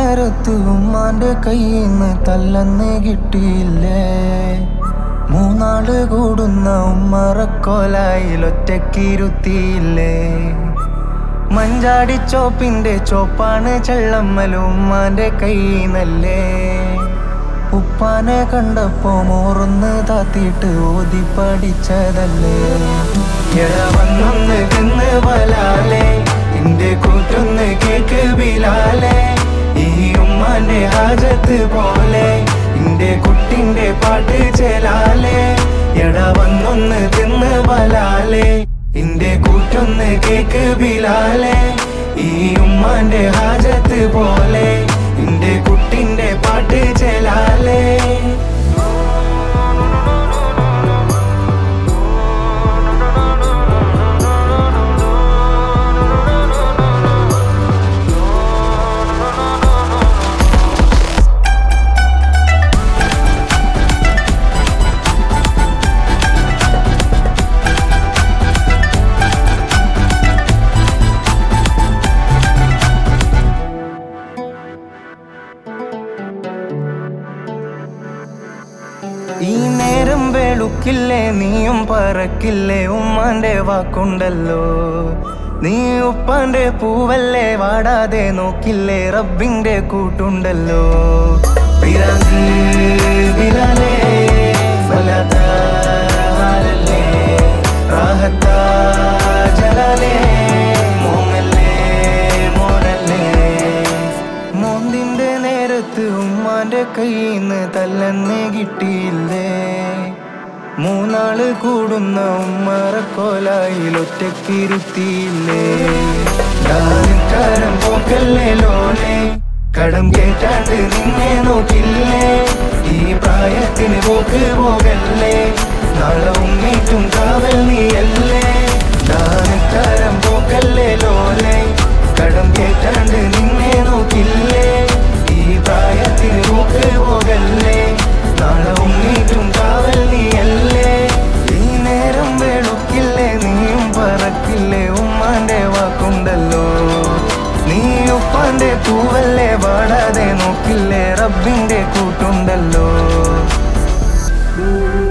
നേരത്ത് ഉമ്മാന്റെ കയ്യിന്ന് തല്ലെന്ന് കിട്ടിയില്ലേ മൂന്നാള് കൂടുന്ന ഉമ്മറക്കോലായിൽ ഒറ്റക്കിരുത്തിയില്ലേ മഞ്ചാടി ചോപ്പിന്റെ ചോപ്പാണ് ചെള്ളമ്മലും ഉമ്മാന്റെ കയ്യിന്നല്ലേ ഉപ്പാനെ കണ്ടപ്പോ മോറുന്ന് താത്തിയിട്ട് ഓതി പഠിച്ചതല്ലേ എട വന്നൊന്ന് തിന്ന് വലാലേ എന്റെ കൂറ്റൊന്ന് കേക്ക് ബിലാലേ ഈ ഉമ്മാന്റെ ഹാജത്ത് പോലെ എന്റെ കുട്ടിന്റെ പാട്ട് ചേലാലേ എട വന്നൊന്ന് തിന്ന് വലാലേ എന്റെ കൂറ്റൊന്ന് കേക്ക് ബിലാലേ ഈ ഉമ്മാന്റെ ഹാജത്ത് പോലെ എന്റെ കുട്ടിന്റെ പാട്ട് ചേലാലേ ഈ നേരം വെളുക്കില്ലേ നീയും പറക്കില്ലേ ഉമ്മാന്റെ വാക്കുണ്ടല്ലോ നീ ഉപ്പാന്റെ പൂവല്ലേ വാടാതെ നോക്കില്ലേ റബ്ബിന്റെ കൂട്ടുണ്ടല്ലോ പിറന്ന് ബിലാലേ, വല്ലാത്ത ഹാലല്ലേ, റാഹത്ത ജലാലേ, മോങ്ങല്ലേ, മോനല്ലേ. മോന്തിന്റെ നേരത്ത് ഉമ്മാന്റെ കയ്യിന്ന് തല്ലെന്ന് കിട്ടിയില്ലേ മൂന്നാള് കൂടുന്ന ഉമ്മറക്കോലായിൽ ഒറ്റക്കിരുത്തിയില്ലേ ദാനക്കാരൻ പോക്കല്ലേ ലോലെ കടം കേട്ടാണ്ട് നിന്നെ നോക്കില്ലേ ഈ പ്രായത്തിന് പോക്ക് പോകല്ലേ നാളെ ഉമ്മീറ്റും കാവൽ നീയല്ലേ ദാനക്കാരൻ പോക്കല്ലേ ലോലെ കടം കേട്ടാണ്ട് നിന്നെ നോക്കില്ലേ ഈ പ്രായത്തിന് പോക്ക് പോകല്ലേ നാളെ ഉമ്മീറ്റും കാവൽ നീയല്ലേ ഈ നേരം വെളുക്കില്ലേ നീയും പറക്കില്ലേ ഉമ്മാന്റെ വാക്കുണ്ടല്ലോ നീ ഉപ്പാന്റെ പൂവല്ലേ വാടാതെ നോക്കില്ലേ റബ്ബിന്റെ കൂട്ടുണ്ടല്ലോ